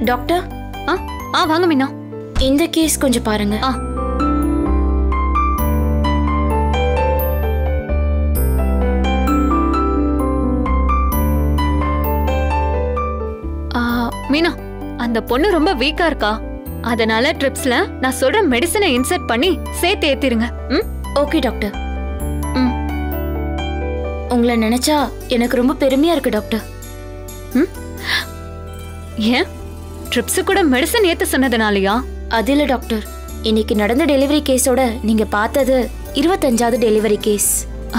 Doctor ஆ ஆ வாங்க மீனா இந்த case கொஞ்சம் பாருங்க ஆ ஆ, மீனா அந்த பொண்ணு ரொம்ப வீக்கா இருக்கா அதனால ட்ரிப்ஸ்ல நான் சொல்ற மெடிசனை இன்சர்ட் பண்ணி சேர்த்து ஏத்திருங்க ம் ஓகே டாக்டர் ம் உங்களை நினைச்சா எனக்கு ரொம்ப பெருமையா இருக்கு டாக்டர் ம் ஏன் ட்ரிப்ஸ் கூட மெடிசன் ஏத்த சொன்னதுனாலயா அது இல்ல டாக்டர் இன்னைக்கு நடந்த டெலிவரி கேஸோட நீங்க பார்த்தது இருபத்தஞ்சாவது டெலிவரி கேஸ்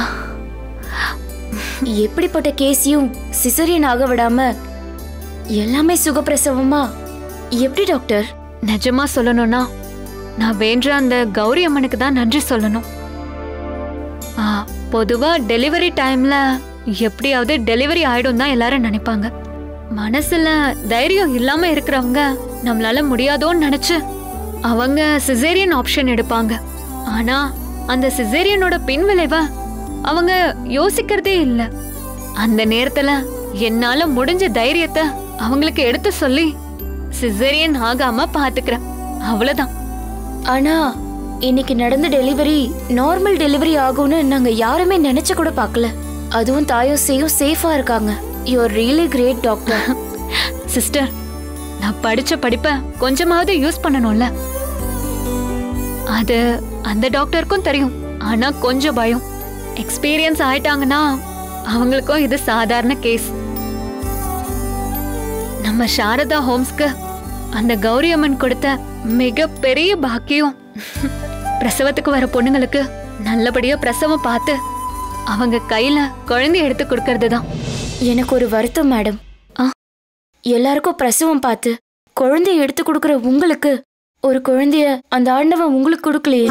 எப்படிப்பட்ட கேஸையும் சிசரியன் ஆக விடாம எல்லாமே சுகப்பிரசவமா எப்படி டாக்டர் நிஜமா சொல்லணும்னா நான் வேண்ட அந்த கௌரி அம்மனுக்கு தான் நன்றி சொல்லணும் ஆ, பொதுவா டெலிவரி டைம்ல எப்படியாவது டெலிவரி ஆயிடும் தான் எல்லாரும் நினைப்பாங்க மனசுல தைரியம் இல்லாம இருக்கிறவங்க நம்மளால முடியாதோன்னு நினைச்சு அவங்க சிசேரியன் ஆப்ஷன் எடுப்பாங்க ஆனா அந்த சிசேரியனோட பின்விளைவை அவங்க யோசிக்கிறதே இல்ல அந்த நேரத்துல என்னால முடிஞ்ச தைரியத்தை அவங்களுக்கு எடுத்து சொல்லி சிசேரியன் ஆகாம பாத்துக்கிறேன் அவ்வளவுதான் ஆனா இன்னைக்கு நடந்த டெலிவரி நார்மல் டெலிவரி ஆகும்னு நாங்க யாருமே நினைச்சு கூட பார்க்கல அதுவும் தாயும் சேயும் சேஃபா இருக்காங்க you are really great doctor sister நான் படிச்ச படிப்பை கொஞ்சமாவது யூஸ் பண்ணணும்ல அது அந்த டாக்டருக்கும் தெரியும் ஆனா கொஞ்சம் பயம் எக்ஸ்பீரியன்ஸ் ஆயிட்டாங்கன்னா அவங்களுக்கும் இது சாதாரண கேஸ் நம்ம சாரதா ஹோம்ஸ்க்கு அந்த கௌரி அம்மன் கொடுத்த மிகப்பெரிய பாக்கியம் பிரசவத்துக்கு வர பொண்ணுங்களுக்கு நல்லபடியா பிரசவம் பார்த்து அவங்க கையில குழந்தை எடுத்து கொடுக்கறது தான் எனக்கு ஒரு வருத்தம் மேடம் ஆ. எல்லாருக்கும் பிரசவம் பார்த்து குழந்தைய எடுத்து கொடுக்குற உங்களுக்கு ஒரு குழந்தைய அந்த ஆண்டவன் உங்களுக்கு கொடுக்கலையே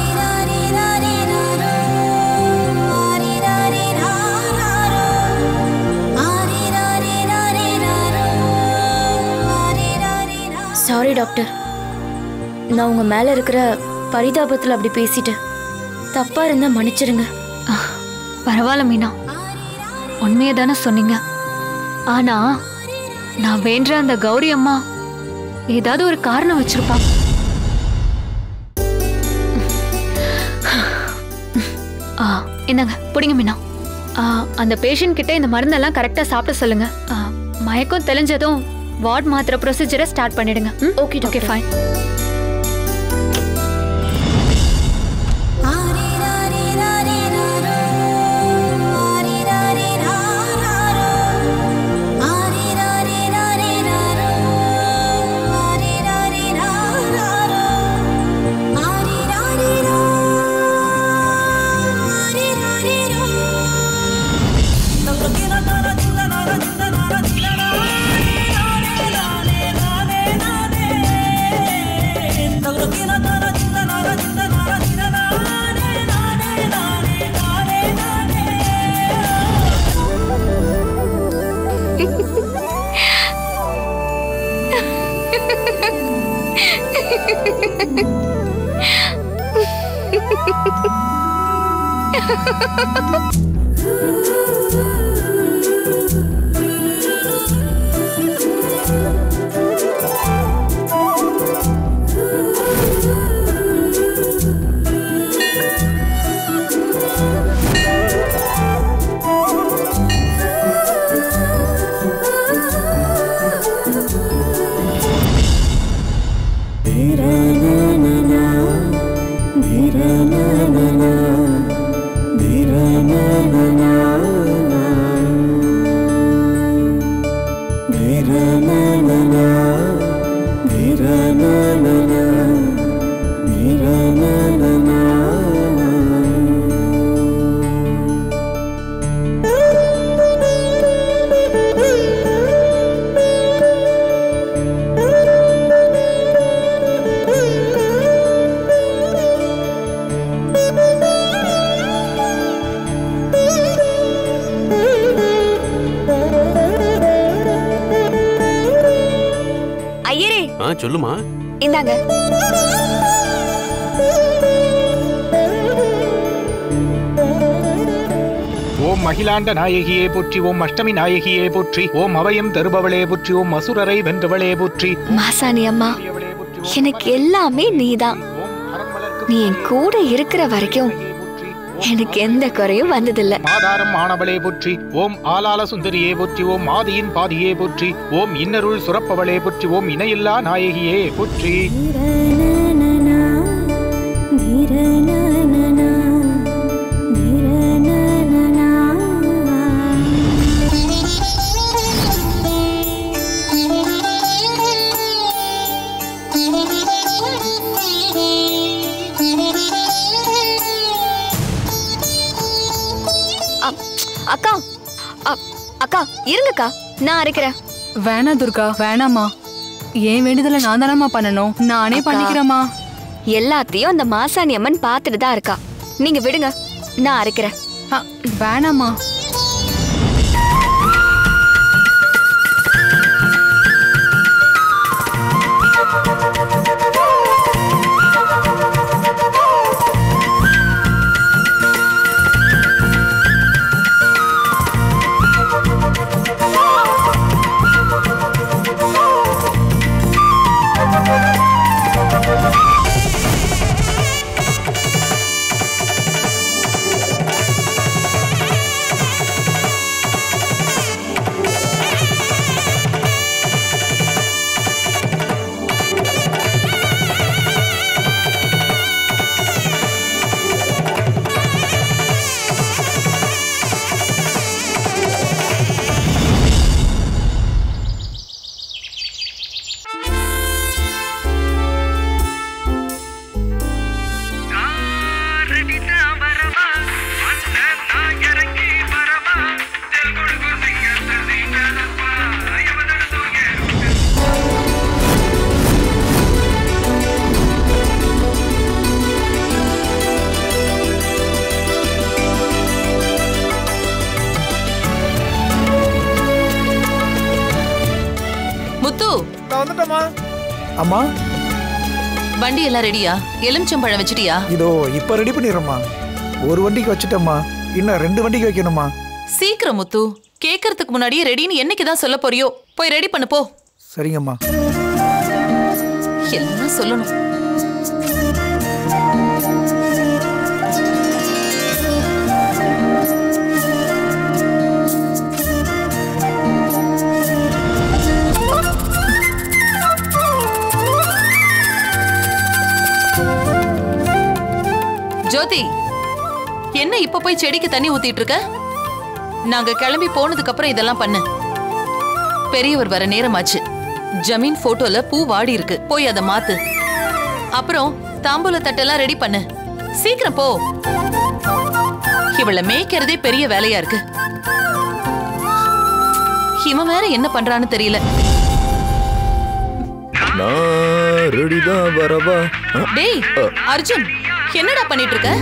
சாரி டாக்டர் நான் உங்க மேல இருக்கிற பரிதாபத்துல அப்படி பேசிட்டேன் தப்பா இருந்தா மன்னிச்சிடுங்க ஆ, பரவாயில்ல மீனா உண்மையை தானே சொன்னீங்க ஆனா நான் வேண்ட அந்த கௌரி அம்மா ஏதாவது ஒரு காரணம் வச்சிருப்பா ஆ என்னங்க பிடிங்க மீனா ஆ, அந்த பேஷண்ட் கிட்ட இந்த மருந்தெல்லாம் கரெக்டா சாப்பிட சொல்லுங்க ஆ, மயக்கம் தெளிஞ்சதும் வார்ட் மாத்திர ப்ரொசீஜரை ஸ்டார்ட் பண்ணிடுங்க ம்? ஓகே ஓகே டாக்டர் ஃபைன் ஐயரே ஆ சொல்லுமா இந்தாங்க ஓம் அகிலாண்ட நாயகியே போற்றி ஓம் அஷ்டமி நாயகியே போற்றி ஓம் அபயம் தருபவளே போற்றி ஓம் அசுரரை வென்றவளே போற்றி மாசாணி அம்மா பெரியவளே போற்றி, ஓம் எனக்கு எல்லாமே நீதான் ஓம் அரண்மலர்க்கு நீ என் கூட இருக்கிற வரைக்கும் நாயகியே போற்றி, ஓம் எனக்கு எந்த குறையும் வந்ததில்ல மாதாரம் ஆனவளே போற்றி ஓம் ஆலால சுந்தரியே போற்றி ஓம் ஆதியின் பாதியே போற்றி ஓம் இன்னருள் சுரப்பவளே போற்றி ஓம் இணையில்லா நாயகியே போற்றி அப்- அக்கா அப்- அக்கா இருங்கக்கா நான் அரைக்கிறேன் வேணா துர்கா வேணாம்மா ஏன் வேண்டுதலை நான் தானம்மா பண்ணணும் நானே அக்கா. பண்ணிக்கிறேம்மா எல்லாத்தையும் அந்த மாசாணி அம்மன் பார்த்துட்டு தான் இருக்கா நீங்க விடுங்க நான் அரைக்கிறேன் அ, வேணாம்மா முத்து நான் வந்துட்டேம்மா அம்மா வண்டி எல்லாம் ரெடியா எலுமிச்சம்பழம் வச்சிட்டியா இதோ இப்போ ரெடி பண்ணிடுறேம்மா ஒரு வண்டிக்கு வச்சுட்டேம்மா இன்னும் ரெண்டு வண்டிக்கு வைக்கணுமா சீக்கிரம் முத்து கேக்குறதுக்கு முன்னாடியே ரெடின்னு என்னைக்கு தான் சொல்ல போறியோ போய் ரெடி பண்ணு போ சரிங்கம்மா எல்லாம் சொல்லணும் ஜோதி என்ன இப்ப போய் செடிக்கு தண்ணி ஊத்திட்டு இருக்க நாங்க கிளம்பி போனதுக்கு அப்புறம் இதெல்லாம் பண்ணு பெரியவர் வர நேரமாச்சு ஜமீன் போட்டோல பூ வாடி இருக்கு போய் அதை மாத்து அப்புறம் தாம்பூல தட்டெல்லாம் ரெடி பண்ணு சீக்கிரம் போ இவள மேய்க்கிறதே பெரிய வேலையா இருக்கு இவன் வேற என்ன பண்றான்னு தெரியல நான் ரெடிதான் வரவா அ, டேய் அர்ஜுன் என்னடா பண்ணிட்டு இருக்க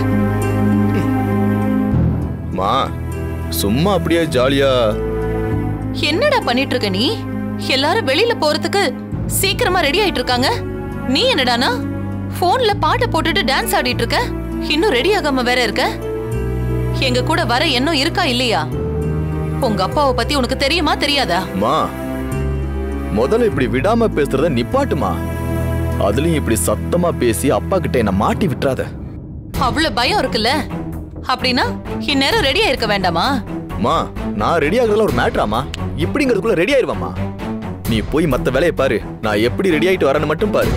மா சும்மா அப்படியே ஜாலியா என்னடா பண்ணிட்டு இருக்க நீ எல்லாரும் வெளியில போறதுக்கு சீக்கிரமா ரெடி ஆயிட்டு இருக்காங்க நீ என்னடானா போன்ல பாட்டை போட்டுட்டு டான்ஸ் ஆடிட்டு இருக்க இன்னும் ரெடி ஆகாம வேற இருக்க எங்க கூட வர எண்ணம் இருக்கா இல்லையா உங்க அப்பாவை பத்தி உனக்கு தெரியுமா தெரியாதா மா முதல்ல இப்படி விடாம பேசுறத நிப்பாட்டுமா அதுலயும் இப்படி சத்தமா பேசி அப்பா கிட்ட என்ன மாட்டி விட்டுறாத அவ்வளவு பயம் இருக்குல்ல அப்படின்னா இந்நேரம் ரெடியா இருக்க வேண்டாமா மா நான் ரெடி ஆகுறதுல ஒரு மேட்ராமா இப்படிங்கிறதுக்குள்ள ரெடி ஆயிருவாமா நீ போய் மத்த வேலையை பாரு நான் எப்படி ரெடி ஆயிட்டு வரேன்னு மட்டும் பாரு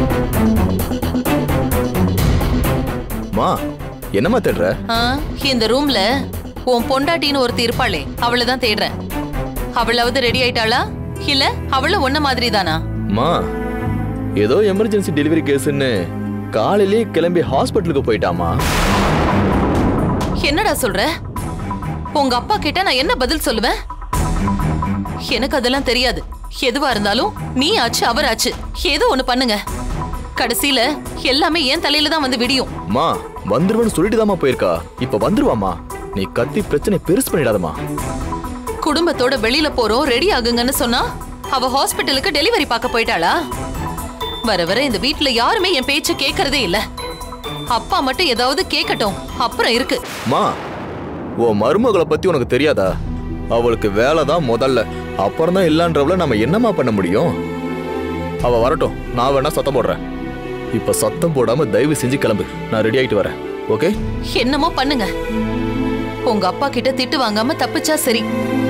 மா என்னம்மா தேடுற ஆ, இந்த ரூம்ல உன் பொண்டாட்டின்னு ஒருத்தி இருப்பாளே அவளை தான் தேடுறேன் அவளாவது ரெடி ஆயிட்டாளா இல்ல அவளும் ஒன்ன மாதிரி தானா மா ஏதோ எமர்ஜென்சி டெலிவரி கேஸ்ன்னு காலையிலே கிளம்பி ஹாஸ்பிட்டலுக்கு போயிட்டாமா என்னடா சொல்ற உங்க அப்பா கிட்ட நான் என்ன பதில் சொல்லுவேன் எனக்கு அதெல்லாம் தெரியாது எதுவா இருந்தாலும் நீ ஆச்சு அவர் ஆச்சு ஏதோ ஒண்ணு பண்ணுங்க கடைசியில எல்லாமே என் தலையில தான் வந்து விடியும் மா வந்துருவேன்னு சொல்லிட்டு போயிருக்கா இப்ப வந்துருவாமா நீ கத்தி பிரச்சனை பெருசு பண்ணிடாதமா குடும்பத்தோட வெளியில போறோம் ரெடி ஆகுங்கன்னு சொன்னா அவ ஹாஸ்பிட்டலுக்கு டெலிவரி பார்க்க போயிட்டாளா வர வர இந்த வீட்ல யாருமே என் பேச்ச கேக்குறதே இல்ல அப்பா மட்டும் ஏதாவது கேட்கட்டும் அப்புறம் இருக்கு மா உன் மருமகளை பத்தி உனக்கு தெரியாதா அவளுக்கு வேலை தான் முதல்ல அப்புறம் தான் இல்லன்றவள நம்ம என்னம்மா பண்ண முடியும் அவ வரட்டும் நான் வேணா சத்தம் போடுறேன் இப்ப சத்தம் போடாம தயவு செஞ்சு கிளம்பு நான் ரெடி ஆயிட்டு வரேன் ஓகே என்னமோ பண்ணுங்க உங்க அப்பா கிட்ட திட்டு வாங்காம தப்பிச்சா சரி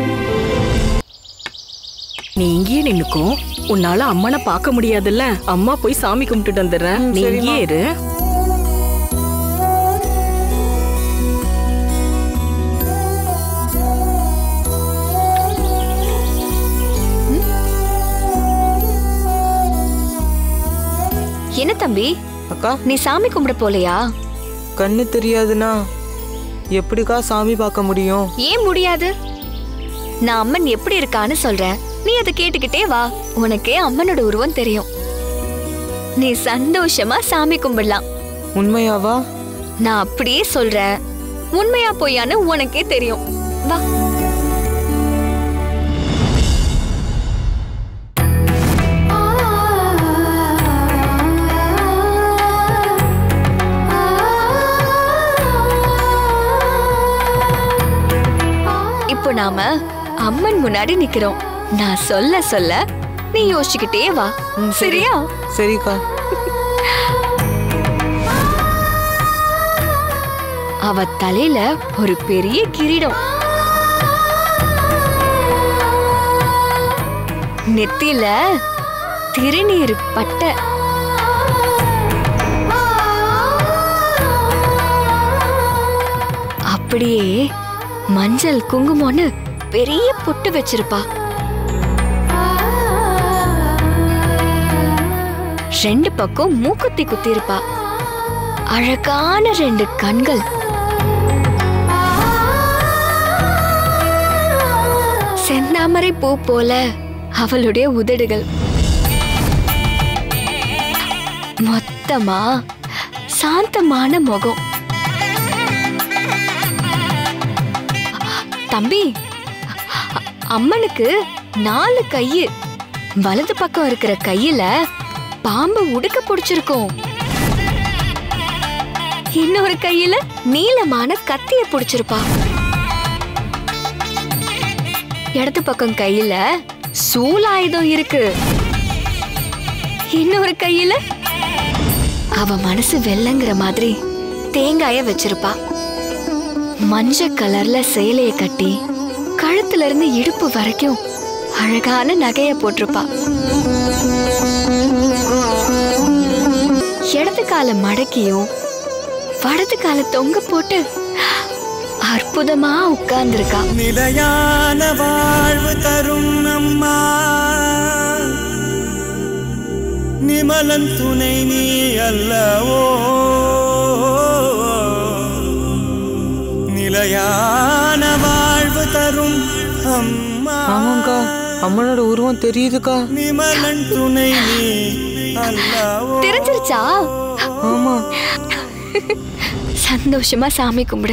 நீ இங்கேயே நின்னுக்கும் உன்னால அம்மனை பார்க்க முடியாதுல்ல அம்மா போய் சாமி கும்பிட்டுட்டு வந்துடுறேன் நீ இங்கேயே இரு என்ன தம்பி அக்கா நீ சாமி கும்பிட போலையா கண்ணு தெரியாதுன்னா எப்படிக்கா சாமி பார்க்க முடியும் ஏன் முடியாது நான் அம்மன் எப்படி இருக்கான்னு சொல்றேன் நீ அதை கேட்டுக்கிட்டே வா உனக்கே அம்மனோட உருவம் தெரியும் நீ சந்தோஷமா சாமி கும்பிடலாம் உண்மையாவா நான் அப்படியே சொல்றேன் உண்மையா பொய்யான்னு உனக்கே தெரியும் வா இப்போ நாம அம்மன் முன்னாடி நிக்கிறோம் நான் சொல்ல சொல்ல நீ யோசிச்சுக்கிட்டே வா சரியா சரிக்கா அவ தலையில ஒரு பெரிய கிரீடம் நெத்தியில திருநீர் பட்டை அப்படியே மஞ்சள் குங்குமம்னு பெரிய பொட்டு வச்சிருப்பா ரெண்டு பக்கம் மூக்குத்தி குத்திருப்பா அழகான ரெண்டு கண்கள் செந்தாமரை பூ போல அவளுடைய உதடுகள் மொத்தமா சாந்தமான முகம் தம்பி அ- அம்மனுக்கு நாலு கையு வலது பக்கம் இருக்கிற கையில பாம்பு உடுக்க பிடிச்சிருக்கும் இன்னொரு கையில நீளமான கத்திய பிடிச்சிருப்பா இடது பக்கம் கையில சூலாயுதம் இருக்கு இன்னொரு கையில அவ மனசு வெள்ளங்கிற மாதிரி தேங்காய வச்சிருப்பா மஞ்ச கலர்ல சேலைய கட்டி கழுத்துல இருந்து இடுப்பு வரைக்கும் அழகான நகைய போட்டிருப்பா இடது கால மடக்கியும் வடது கால தொங்க போட்டு அற்புதமா உட்கார்ந்திருக்கா நிலையான வாழ்வு தரும் அம்மா நிமலன் துணை நீ அல்லவோ நிலையான வாழ்வு தரும் அம்மா ஆமாங்கா அம்மனோட உருவம் தெரியுதுக்கா நிமலன் துணை நீ அல்லவோ தெரிஞ்சிருச்சா ஆமா சந்தோஷமா சாமி கும்பிடு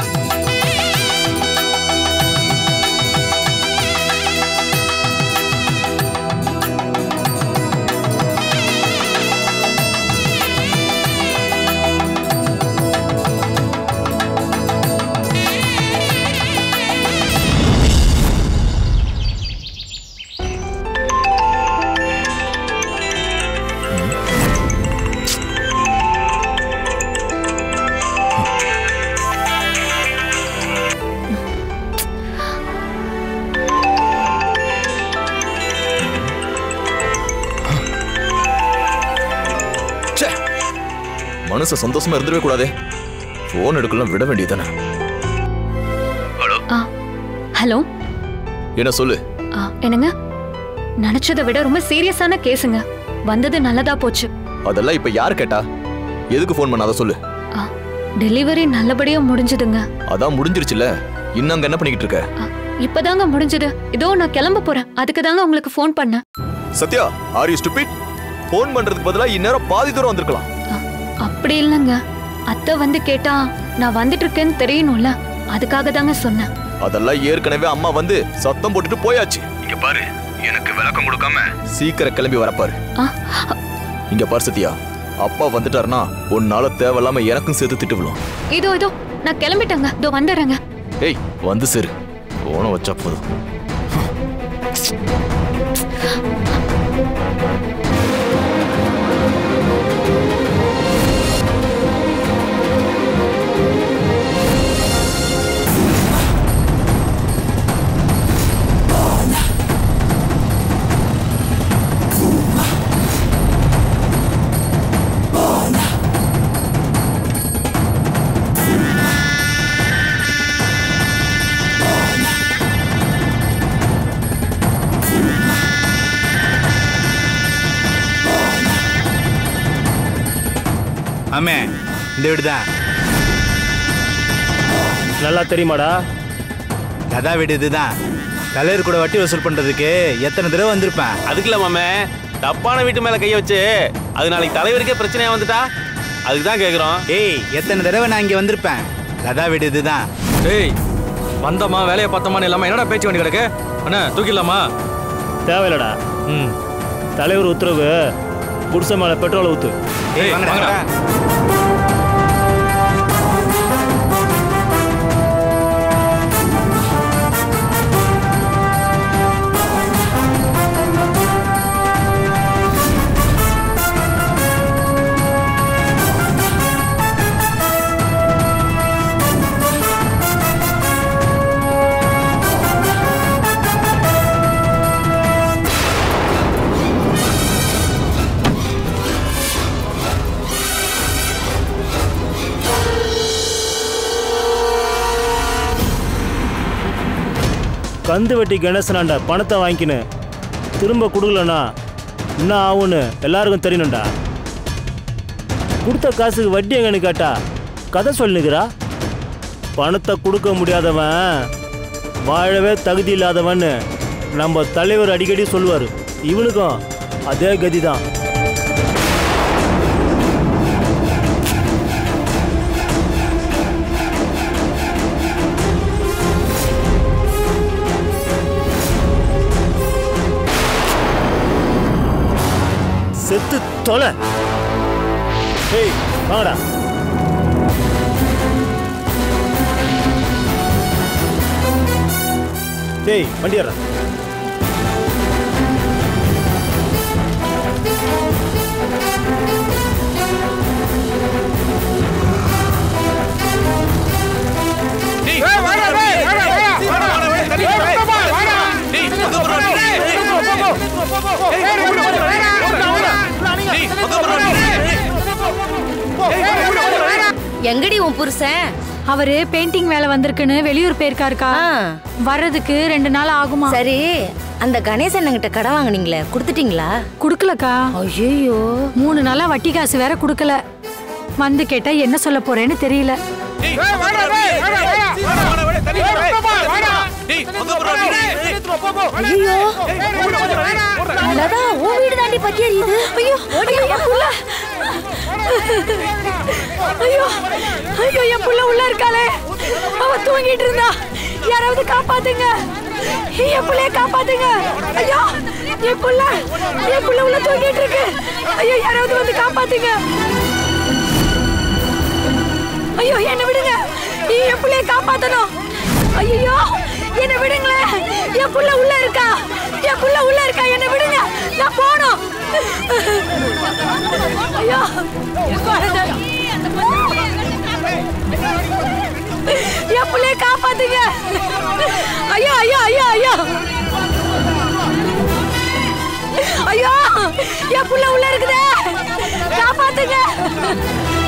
ச்சே மனசு சந்தோஷமா இருந்துடவே கூடாதே போன் எடுக்கலாம் விட வேண்டியதானே ஆ ஹலோ என்ன சொல்லு ஆ என்னங்க நினைச்சதை விட ரொம்ப சீரியஸான கேஸுங்க வந்தது நல்லதா போச்சு அதெல்லாம் இப்ப யார் கேட்டா எதுக்கு ஃபோன் பண்ண அதை சொல்லு ஆ டெலிவரி நல்லபடியா முடிஞ்சதுங்க அதான் முடிஞ்சிருச்சுல இன்னும் அங்க என்ன பண்ணிக்கிட்டு இருக்க ஆ, இப்பதாங்க முடிஞ்சது இதோ நான் கிளம்ப போறேன் அதுக்கு தாங்க உங்களுக்கு ஃபோன் பண்ணேன் Sathya are you stupid phone பண்றதுக்கு பதிலா இந்நேரம் பாதி தூரம் வந்திருக்கலாம் ஆ, அப்படி இல்லைங்க அத்தை வந்து கேட்டா நான் வந்துட்டு இருக்கேன்னு தெரியணும்ல அதுக்காக தாங்க சொன்னேன் அதெல்லாம் ஏற்கனவே அம்மா வந்து சத்தம் போட்டுட்டு போயாச்சு இங்க பாரு எனக்கு விளக்கம் கொடுக்காம சீக்கிரம் கிளம்பி வரப்பாரு ஆ, இங்க பாரு சத்யா அப்பா வந்துட்டாருன்னா உன்னால தேவையில்லாம எனக்கும் சேர்த்து திட்டு விழும் இதோ இதோ நான் கிளம்பிட்டேங்க இதோ வந்துடுறேங்க ஏய் வந்து சரி போன வச்சா போதும் ஆமே இந்த வீடு தான் நல்லா தெரியுமாடா லதா வீடு இதுதான் தலைவர் கூட வட்டி வசூல் பண்றதுக்கு எத்தனை தடவை வந்திருப்பேன் அதுக்குல மாமே தப்பான வீட்டு மேல கைய வச்சு அது நாளைக்கு தலைவருக்கே பிரச்சனையா வந்துட்டா அதுக்கு தான் கேக்குறோம் ஏய் எத்தனை தடவை நான் இங்க வந்திருப்பேன் லதா வீடு இதுதான் டேய் வந்தமா வேலையை பார்த்தோமான்னு இல்லாம என்னடா பேச்சு வண்டி கிடக்கு அண்ணா தூக்கிடலாமா தேவையில்லடா ம் தலைவர் உத்தரவு குடிசை மேல பெட்ரோலை ஊத்து ஏய் வாங்கடா கந்து வெட்டி கணேசனாண்ட பணத்தை வாங்கிக்கின்னு திரும்ப கொடுக்கலனா என்ன ஆகும்னு எல்லாருக்கும் தெரியணும்டா கொடுத்த காசுக்கு வட்டி எங்கன்னு கேட்டா கதை சொல்லுகிறா பணத்தை கொடுக்க முடியாதவன் வாழவே தகுதி இல்லாதவன்னு நம்ம தலைவர் அடிக்கடி சொல்லுவார் இவனுக்கும் அதே கதி தான் செத்து தொலை ஏய் வாங்கடா டேய் வண்டி ஏறா எங்கடி உன் புருஷன் அவரு பெயிண்டிங் வேலை வந்திருக்குன்னு வெளியூர் போயிருக்காருக்கா வர்றதுக்கு ரெண்டு நாள் ஆகுமா சரி அந்த கணேசன் கிட்ட கடன் வாங்குனீங்களே கொடுத்துட்டீங்களா குடுக்கலக்கா ஐயோ மூணு நாளா வட்டி காசு வேற குடுக்கல வந்து கேட்டா என்ன சொல்ல போறேன்னு தெரியல ஐயோ லதா உன் வீடு தாண்டி பத்தி எரியுது ஐயோ ஓடி புள்ள. ஐயோ ஐயோ என் புள்ள உள்ள இருக்காளே அவ தூங்கிட்டு இருந்தா யாராவது காப்பாத்துங்க என் புள்ளைய காப்பாத்துங்க ஐயோ என் புள்ள என் புள்ள உள்ள தூங்கிட்டு இருக்கு ஐயோ யாராவது வந்து காப்பாத்துங்க ஐயோ என்ன விடுங்க என் புள்ளைய காப்பாத்தணும் ஐயோ என்ன விடுங்களேன் என் புள்ள உள்ள இருக்கா என் புள்ள உள்ள இருக்கா என்ன விடுங்க நான் போணும் ஐயோ குழந்தை. என் புள்ளைய காப்பாத்துங்க ஐயோ ஐயோ ஐயோ ஐயோ ஐயோ என் புள்ள உள்ள இருக்குதே காப்பாத்துங்க